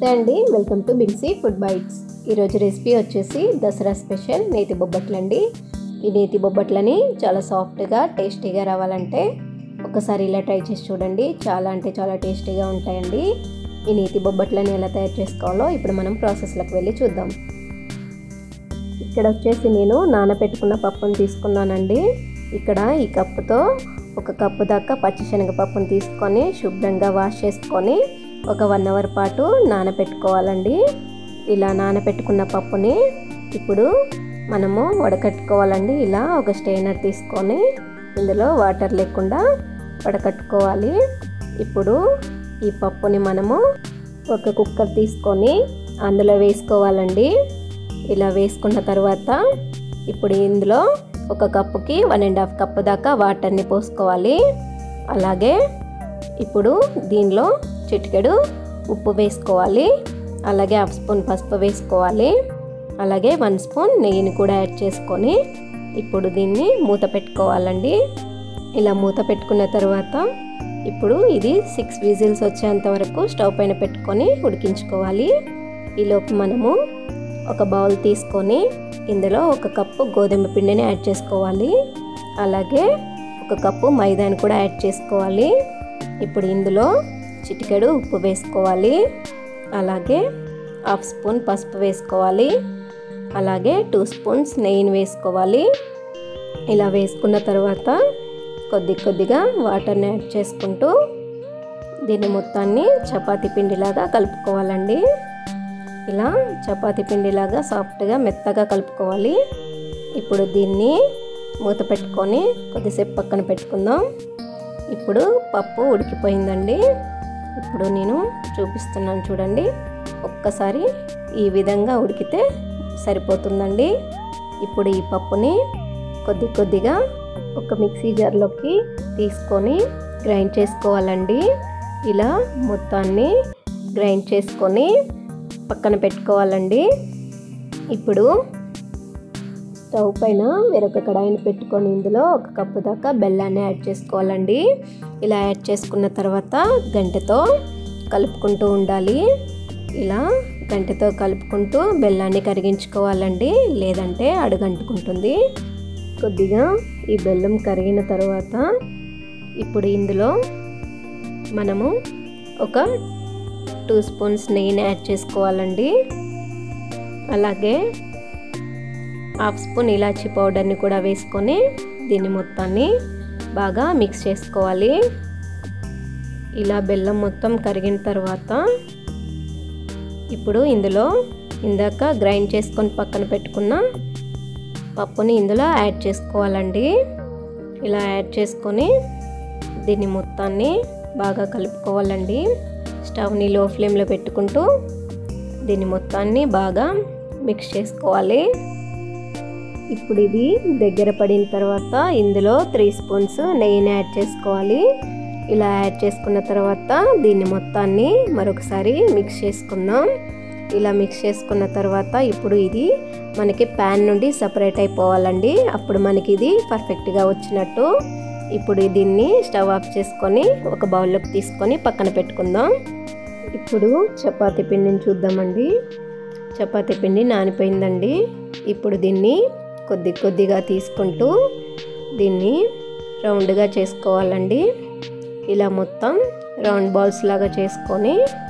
నమస్తే అండి welcome to Binsi food bytes ఈరోజు రెసిపీ వచ్చేసి దసరా స్పెషల్ నేతి బొబ్బట్లు అండి ఈ నేతి బొబ్బట్లని చాలా సాఫ్ట్గా టేస్టీగా రావాలంటే ఒకసారి ఇలా ట్రై చేసి చూడండి చాలా అంటే చాలా టేస్టీగా ఉంటాయండి ఈ నేతి బొబ్బట్లని ఎలా తయారు చేసుకోవాలో ఇప్పుడు మనం ప్రాసెస్లోకి వెళ్ళి చూద్దాం ఇక్కడ వచ్చేసి నేను నానబెట్టుకున్న పప్పును తీసుకున్నానండి ఇక్కడ ఈ కప్పుతో ఒక కప్పు దాకా పచ్చిశనగపప్పును తీసుకొని శుభ్రంగా వాష్ చేసుకొని ఒక వన్ అవర్ పాటు నానబెట్టుకోవాలండి ఇలా నానబెట్టుకున్న పప్పుని ఇప్పుడు మనము వడకట్టుకోవాలండి ఇలా ఒక స్టెయినర్ తీసుకొని ఇందులో వాటర్ లేకుండా వడకట్టుకోవాలి ఇప్పుడు ఈ పప్పుని మనము ఒక కుక్కర్ తీసుకొని అందులో వేసుకోవాలండి ఇలా వేసుకున్న తర్వాత ఇప్పుడు ఇందులో ఒక కప్పుకి వన్ అండ్ హాఫ్ కప్పు దాకా వాటర్ని పోసుకోవాలి అలాగే ఇప్పుడు దీనిలో చిటికెడు ఉప్పు వేసుకోవాలి అలాగే హాఫ్ స్పూన్ పసుపు వేసుకోవాలి అలాగే వన్ స్పూన్ నెయ్యిని కూడా యాడ్ చేసుకొని ఇప్పుడు దీన్ని మూత పెట్టుకోవాలండి ఇలా మూత పెట్టుకున్న తర్వాత ఇప్పుడు ఇది సిక్స్ విజిల్స్ వచ్చేంత వరకు స్టవ్ పైన పెట్టుకొని ఉడికించుకోవాలి ఈలోపు మనము ఒక బౌల్ తీసుకొని ఇందులో ఒక కప్పు గోధుమ పిండిని యాడ్ చేసుకోవాలి అలాగే ఒక కప్పు మైదాని కూడా యాడ్ చేసుకోవాలి ఇప్పుడు ఇందులో చిటికెడు ఉప్పు వేసుకోవాలి అలాగే హాఫ్ స్పూన్ పసుపు వేసుకోవాలి అలాగే టూ స్పూన్స్ నెయ్యిని వేసుకోవాలి ఇలా వేసుకున్న తర్వాత కొద్ది కొద్దిగా వాటర్ని యాడ్ చేసుకుంటూ దీన్ని మొత్తాన్ని చపాతీ పిండిలాగా కలుపుకోవాలండి ఇలా చపాతీ పిండిలాగా సాఫ్ట్గా మెత్తగా కలుపుకోవాలి ఇప్పుడు దీన్ని మూత పెట్టుకొని కొద్దిసేపు పక్కన పెట్టుకుందాం ఇప్పుడు పప్పు ఉడికిపోయిందండి ఇప్పుడు నేను చూపిస్తున్నాను చూడండి ఒక్కసారి ఈ విధంగా ఉడికితే సరిపోతుందండి ఇప్పుడు ఈ పప్పుని కొద్ది కొద్దిగా ఒక మిక్సీ జార్లోకి తీసుకొని గ్రైండ్ చేసుకోవాలండి ఇలా మొత్తాన్ని గ్రైండ్ చేసుకొని పక్కన పెట్టుకోవాలండి ఇప్పుడు స్టవ్ పైన వేరొక కడాయిని పెట్టుకొని ఇందులో ఒక కప్పు దాకా బెల్లాన్ని యాడ్ చేసుకోవాలండి ఇలా యాడ్ చేసుకున్న తర్వాత గంటతో కలుపుకుంటూ ఉండాలి ఇలా గంటతో కలుపుకుంటూ బెల్లాన్ని కరిగించుకోవాలండి లేదంటే అడుగంటుకుంటుంది కొద్దిగా ఈ బెల్లం కరిగిన తర్వాత ఇప్పుడు ఇందులో మనము ఒక టూ స్పూన్స్ నెయ్యిని యాడ్ చేసుకోవాలండి అలాగే హాఫ్ స్పూన్ ఇలాచీ పౌడర్ని కూడా వేసుకొని దీన్ని మొత్తాన్ని బాగా మిక్స్ చేసుకోవాలి ఇలా బెల్లం మొత్తం కరిగిన తర్వాత ఇప్పుడు ఇందులో ఇందాక గ్రైండ్ చేసుకొని పక్కన పెట్టుకున్న పప్పుని ఇందులో యాడ్ చేసుకోవాలండి ఇలా యాడ్ చేసుకొని దీన్ని మొత్తాన్ని బాగా కలుపుకోవాలండి స్టవ్ని లో ఫ్లేమ్లో పెట్టుకుంటూ దీన్ని మొత్తాన్ని బాగా మిక్స్ చేసుకోవాలి ఇప్పుడు ఇది దగ్గర పడిన తర్వాత ఇందులో త్రీ స్పూన్స్ నెయ్యిని యాడ్ చేసుకోవాలి ఇలా యాడ్ చేసుకున్న తర్వాత దీన్ని మొత్తాన్ని మరొకసారి మిక్స్ చేసుకుందాం ఇలా మిక్స్ చేసుకున్న తర్వాత ఇప్పుడు ఇది మనకి ప్యాన్ నుండి సపరేట్ అయిపోవాలండి అప్పుడు మనకి ఇది పర్ఫెక్ట్గా వచ్చినట్టు ఇప్పుడు దీన్ని స్టవ్ ఆఫ్ చేసుకొని ఒక బౌల్లోకి తీసుకొని పక్కన పెట్టుకుందాం ఇప్పుడు చపాతీ పిండిని చూద్దామండి చపాతీ పిండి నానిపోయిందండి ఇప్పుడు దీన్ని కొద్ది కొద్దిగా తీసుకుంటూ దీన్ని రౌండ్గా చేసుకోవాలండి ఇలా మొత్తం రౌండ్ బాల్స్ లాగా చేసుకొని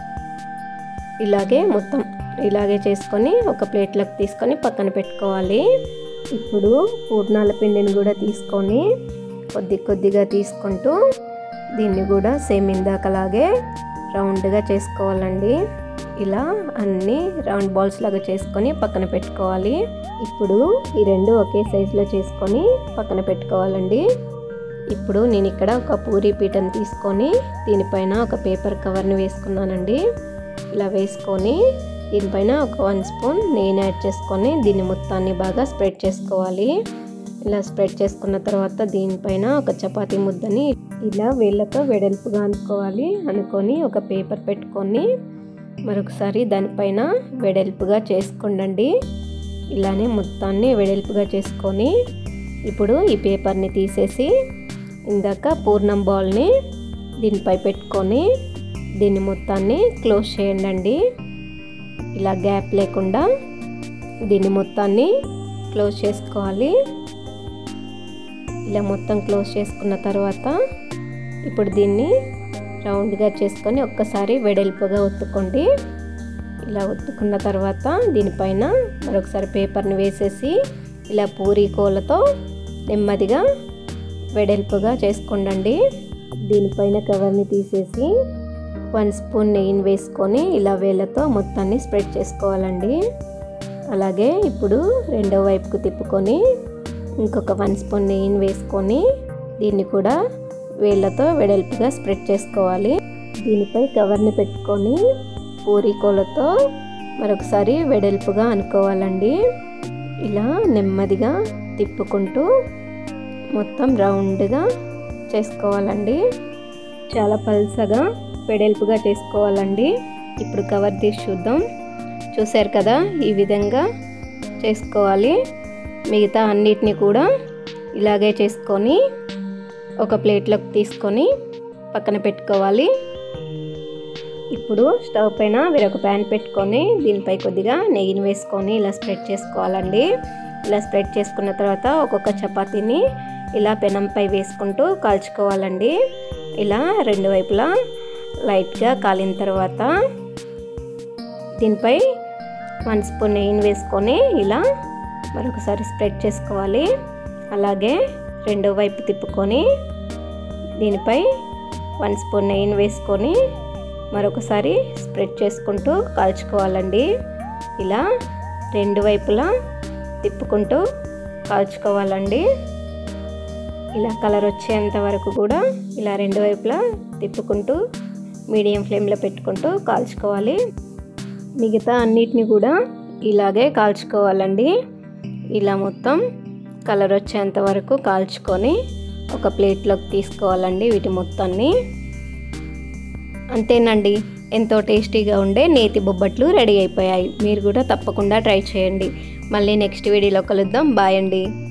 ఇలాగే మొత్తం ఇలాగే చేసుకొని ఒక ప్లేట్లోకి తీసుకొని పక్కన పెట్టుకోవాలి ఇప్పుడు పూర్ణాల పిండిని కూడా తీసుకొని కొద్ది కొద్దిగా తీసుకుంటూ దీన్ని కూడా సేమ్ ఇందాకలాగే రౌండ్గా చేసుకోవాలండి ఇలా అన్ని రౌండ్ బాల్స్ లాగా చేసుకొని పక్కన పెట్టుకోవాలి ఇప్పుడు ఈ రెండు ఒకే సైజులో చేసుకొని పక్కన పెట్టుకోవాలండి ఇప్పుడు నేను ఇక్కడ ఒక పూరి పీటను తీసుకొని దీనిపైన ఒక పేపర్ కవర్ని వేసుకున్నానండి ఇలా వేసుకొని దీనిపైన ఒక వన్ స్పూన్ నెయ్యిని యాడ్ చేసుకొని దీన్ని మొత్తాన్ని బాగా స్ప్రెడ్ చేసుకోవాలి ఇలా స్ప్రెడ్ చేసుకున్న తర్వాత దీనిపైన ఒక చపాతీ ముద్దని ఇలా వేళ్ళతో వెడల్పుగా అనుకోవాలి అనుకొని ఒక పేపర్ పెట్టుకొని మరొకసారి దానిపైన వెడల్పుగా చేసుకోండి ఇలానే మొత్తాన్ని వెడల్పుగా చేసుకొని ఇప్పుడు ఈ పేపర్ని తీసేసి ఇందాక పూర్ణం బాల్ని దీనిపై పెట్టుకొని దీన్ని మొత్తాన్ని క్లోజ్ చేయండి ఇలా గ్యాప్ లేకుండా దీన్ని మొత్తాన్ని క్లోజ్ చేసుకోవాలి ఇలా మొత్తం క్లోజ్ చేసుకున్న తర్వాత ఇప్పుడు దీన్ని రౌండ్గా చేసుకొని ఒక్కసారి వెడల్పుగా ఒత్తుకోండి ఇలా ఒత్తుకున్న తర్వాత దీనిపైన మరొకసారి పేపర్ని వేసేసి ఇలా పూరీ కోలతో నెమ్మదిగా వెడల్పుగా చేసుకోండి దీనిపైన కవర్ని తీసేసి వన్ స్పూన్ నెయ్యిని వేసుకొని ఇలా వేళ్ళతో మొత్తాన్ని స్ప్రెడ్ చేసుకోవాలండి అలాగే ఇప్పుడు రెండో వైపుకు తిప్పుకొని ఇంకొక వన్ స్పూన్ నెయ్యిని వేసుకొని దీన్ని కూడా వేళ్ళతో వెడల్పుగా స్ప్రెడ్ చేసుకోవాలి దీనిపై కవర్ని పెట్టుకొని పూరీకోలతో మరొకసారి వెడల్పుగా అనుకోవాలండి ఇలా నెమ్మదిగా తిప్పుకుంటూ మొత్తం రౌండ్గా చేసుకోవాలండి చాలా పల్సగా వెడల్పుగా చేసుకోవాలండి ఇప్పుడు కవర్ తీసి చూద్దాం చూశారు కదా ఈ విధంగా చేసుకోవాలి మిగతా అన్నిటినీ కూడా ఇలాగే చేసుకొని ఒక ప్లేట్లోకి తీసుకొని పక్కన పెట్టుకోవాలి ఇప్పుడు స్టవ్ పైన వేరొక ప్యాన్ పెట్టుకొని దీనిపై కొద్దిగా నెయ్యిని వేసుకొని ఇలా స్ప్రెడ్ చేసుకోవాలండి ఇలా స్ప్రెడ్ చేసుకున్న తర్వాత ఒక్కొక్క చపాతీని ఇలా పెనంపై వేసుకుంటూ కాల్చుకోవాలండి ఇలా రెండు వైపులా లైట్గా కాలిన తర్వాత దీనిపై వన్ స్పూన్ నెయ్యిని వేసుకొని ఇలా మరొకసారి స్ప్రెడ్ చేసుకోవాలి అలాగే రెండో వైపు తిప్పుకొని దీనిపై వన్ స్పూన్ నెయ్యిని వేసుకొని మరొకసారి స్ప్రెడ్ చేసుకుంటూ కాల్చుకోవాలండి ఇలా రెండు వైపులా తిప్పుకుంటూ కాల్చుకోవాలండి ఇలా కలర్ వచ్చేంత వరకు కూడా ఇలా రెండు వైపులా తిప్పుకుంటూ మీడియం ఫ్లేమ్లో పెట్టుకుంటూ కాల్చుకోవాలి మిగతా అన్నిటిని కూడా ఇలాగే కాల్చుకోవాలండి ఇలా మొత్తం కలర్ వచ్చేంత వరకు కాల్చుకొని ఒక ప్లేట్లోకి తీసుకోవాలండి వీటి మొత్తాన్ని అంతేనండి ఎంతో టేస్టీగా ఉండే నేతి బొబ్బట్లు రెడీ అయిపోయాయి మీరు కూడా తప్పకుండా ట్రై చేయండి మళ్ళీ నెక్స్ట్ వీడియోలో కలుద్దాం బాయ్ అండి